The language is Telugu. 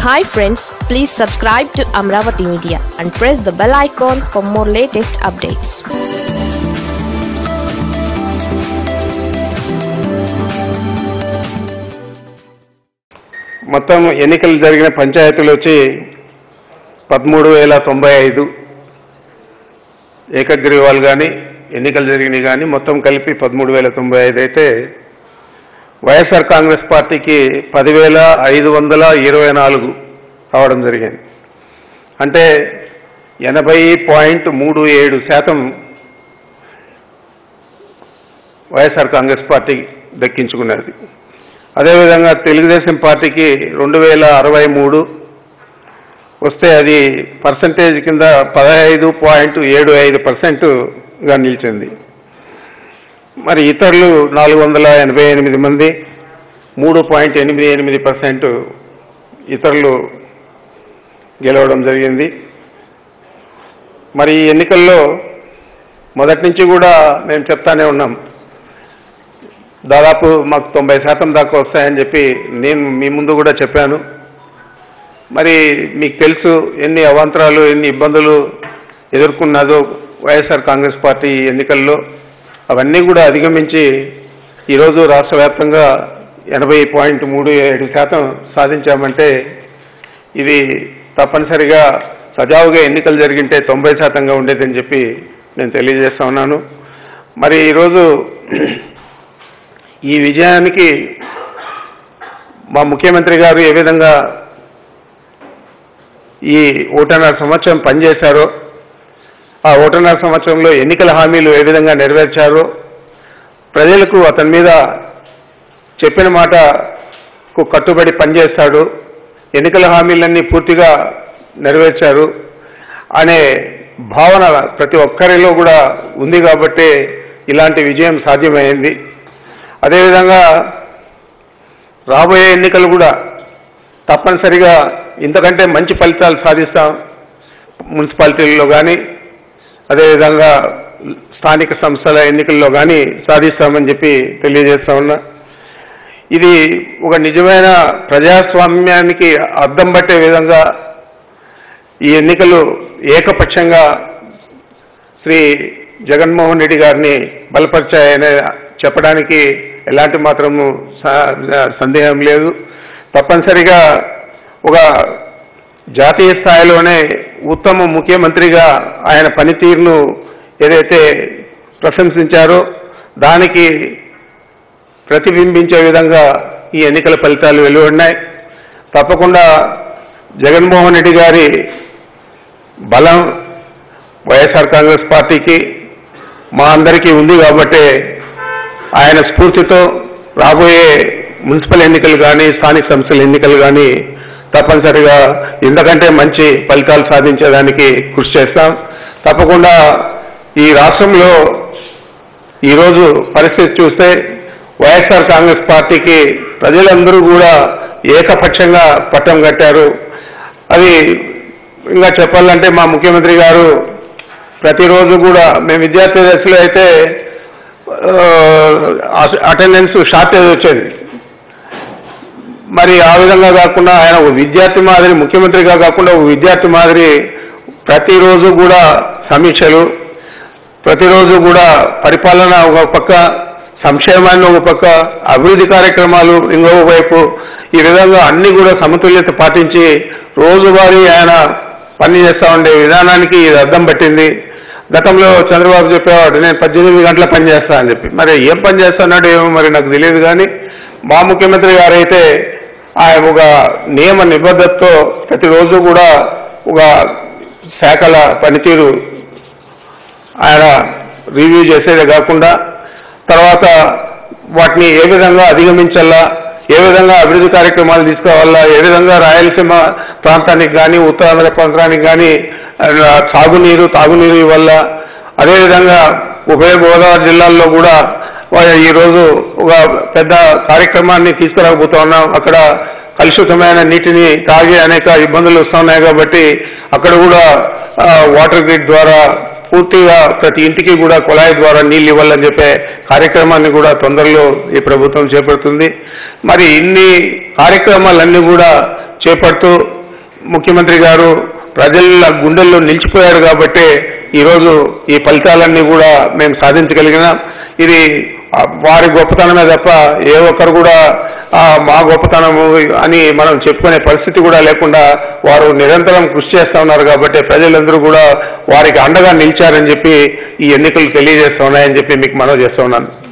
hi friends please subscribe to Amaravati media and press the bell icon for more latest updates మొత్తం ఎన్నికలు జరిగిన పంచాయతీలు వచ్చి పదమూడు వేల తొంభై ఐదు ఏకగ్రీవాలు కానీ ఎన్నికలు జరిగినాయి కానీ మొత్తం కలిపి పదమూడు వేల తొంభై ఐదు అయితే వైఎస్ఆర్ కాంగ్రెస్ పార్టీకి పదివేల ఐదు వందల ఇరవై నాలుగు కావడం జరిగింది అంటే ఎనభై పాయింట్ మూడు ఏడు శాతం వైఎస్ఆర్ కాంగ్రెస్ పార్టీ దక్కించుకున్నది అదేవిధంగా తెలుగుదేశం పార్టీకి రెండు వేల అరవై మూడు వస్తే అది పర్సంటేజ్ కింద పదహైదు పాయింట్ ఏడు ఐదు పర్సెంట్గా నిలిచింది మరి ఇతరులు నాలుగు వందల ఎనభై ఎనిమిది మంది మూడు పాయింట్ ఎనిమిది ఎనిమిది పర్సెంట్ ఇతరులు గెలవడం జరిగింది మరి ఈ ఎన్నికల్లో మొదటి నుంచి కూడా మేము చెప్తానే ఉన్నాం దాదాపు మాకు తొంభై శాతం దాకా వస్తాయని చెప్పి నేను మీ ముందు కూడా చెప్పాను మరి మీకు తెలుసు ఎన్ని అవాంతరాలు ఎన్ని ఇబ్బందులు ఎదుర్కొన్నదో వైఎస్ఆర్ కాంగ్రెస్ పార్టీ ఎన్నికల్లో అవన్నీ కూడా అధిగమించి ఈరోజు రాష్ట్ర వ్యాప్తంగా ఎనభై పాయింట్ మూడు ఏడు శాతం సాధించామంటే ఇది తప్పనిసరిగా సజావుగా ఎన్నికలు జరిగింటే తొంభై శాతంగా ఉండేదని చెప్పి నేను తెలియజేస్తా ఉన్నాను మరి ఈరోజు ఈ విజయానికి మా ముఖ్యమంత్రి గారు ఏ విధంగా ఈ ఓటన్నర సంవత్సరం పనిచేశారో ఆ ఓటన్నర సంవత్సరంలో ఎన్నికల హామీలు ఏ విధంగా నెరవేర్చారో ప్రజలకు అతని మీద చెప్పిన మాటకు కట్టుబడి పనిచేస్తాడు ఎన్నికల హామీలన్నీ పూర్తిగా నెరవేర్చారు అనే భావన ప్రతి ఒక్కరిలో కూడా ఉంది కాబట్టి ఇలాంటి విజయం సాధ్యమైంది అదేవిధంగా రాబోయే ఎన్నికలు కూడా తప్పనిసరిగా ఇంతకంటే మంచి ఫలితాలు సాధిస్తాం మున్సిపాలిటీల్లో కానీ అదేవిధంగా స్థానిక సంస్థల ఎన్నికల్లో కానీ సాధిస్తామని చెప్పి తెలియజేస్తా ఉన్నా ఇది ఒక నిజమైన ప్రజాస్వామ్యానికి అద్దం పట్టే విధంగా ఈ ఎన్నికలు ఏకపక్షంగా శ్రీ జగన్మోహన్ రెడ్డి గారిని బలపరిచాయనే చెప్పడానికి ఎలాంటి మాత్రము స- సందేహం లేదు తప్పనిసరిగా ఒక జాతీయ స్థాయిలోనే ఉత్తమ ముఖ్యమంత్రిగా ఆయన పనితీరును ఏదైతే ప్రశంసించారో దానికి ప్రతిబింబించే విధంగా ఈ ఎన్నికల ఫలితాలు వెలువడినాయి తప్పకుండా జగన్మోహన్ రెడ్డి గారి బలం వైఎస్ఆర్ కాంగ్రెస్ పార్టీకి మా అందరికీ ఉంది కాబట్టి ఆయన స్ఫూర్తితో రాబోయే మున్సిపల్ ఎన్నికలు కానీ స్థానిక సంస్థల ఎన్నికలు కానీ తప్పనిసరిగా ఇంతకంటే మంచి ఫలితాలు సాధించేదానికి కృషి చేస్తాం తప్పకుండా ఈ రాష్ట్రంలో ఈరోజు పరిస్థితి చూస్తే వైఎస్ఆర్ కాంగ్రెస్ పార్టీకి ప్రజలందరూ కూడా ఏకపక్షంగా పట్టం కట్టారు అది ఇంకా చెప్పాలంటే మా ముఖ్యమంత్రి గారు ప్రతిరోజు కూడా మేము విద్యార్థి దశలో అయితే అటెండెన్స్ షార్టేజ్ వచ్చేది మరి ఆ విధంగా కాకుండా ఆయన ఒక విద్యార్థి మాదిరి ముఖ్యమంత్రిగా కాకుండా ఒక విద్యార్థి మాదిరి ప్రతిరోజు కూడా సమీక్షలు ప్రతిరోజు కూడా పరిపాలన ఒక పక్క సంక్షేమాన్ని ఒక పక్క అభివృద్ధి కార్యక్రమాలు ఇంకొక వైపు ఈ విధంగా అన్ని కూడా సమతుల్యత పాటించి రోజువారీ ఆయన పని చేస్తూ ఉండే విధానానికి ఇది అర్థం పట్టింది గతంలో చంద్రబాబు చెప్పేవాడు నేను పద్దెనిమిది గంటల పని చేస్తా అని చెప్పి మరి ఏం పని చేస్తున్నాడో ఏమో మరి నాకు తెలియదు కానీ మా ముఖ్యమంత్రి గారైతే ఆయన ఒక నియమ నిబద్ధతతో ప్రతిరోజు కూడా ఒక శాఖల పనితీరు ఆయన రివ్యూ చేసేదే కాకుండా తర్వాత వాటిని ఏ విధంగా అధిగమించాలా ఏ విధంగా అభివృద్ధి కార్యక్రమాలు తీసుకోవాలా ఏ విధంగా రాయలసీమ ప్రాంతానికి కానీ ఉత్తరాంధ్ర ప్రాంతానికి కానీ ఆ, సాగునీరు తాగునీరు ఇవ్వాల అదేవిధంగా ఉభయ గోదావరి జిల్లాల్లో కూడా వా- ఈరోజు ఒక పెద్ద కార్యక్రమాన్ని తీసుకురాకపోతా ఉన్నాం అక్కడ కలుషితమైన నీటిని తాగి అనేక ఇబ్బందులు వస్తున్నాయి కాబట్టి అక్కడ కూడా ఆ, వాటర్ గ్రిడ్ ద్వారా పూర్తిగా ప్రతి ఇంటికి కూడా కుళాయి ద్వారా నీళ్ళు ఇవ్వాలని చెప్పే కార్యక్రమాన్ని కూడా తొందరలో ఈ ప్రభుత్వం చేపడుతుంది మరి ఇన్ని కార్యక్రమాలన్నీ కూడా చేపడుతూ ముఖ్యమంత్రి గారు ప్రజల గుండెల్లో నిలిచిపోయారు కాబట్టే ఈరోజు ఈ ఫలితాలన్నీ కూడా మేము సాధించగలిగినాం ఇది ఆ, వారి గొప్పతనమే తప్ప ఏ ఒక్కరు కూడా ఆ, మా గొప్పతనము అని మనం చెప్పుకునే పరిస్థితి కూడా లేకుండా వారు నిరంతరం కృషి చేస్తా ఉన్నారు కాబట్టి ప్రజలందరూ కూడా వారికి అండగా నిలిచారని చెప్పి ఈ ఎన్నికలు తెలియజేస్తా ఉన్నాయని చెప్పి మీకు మనవి చేస్తా ఉన్నాను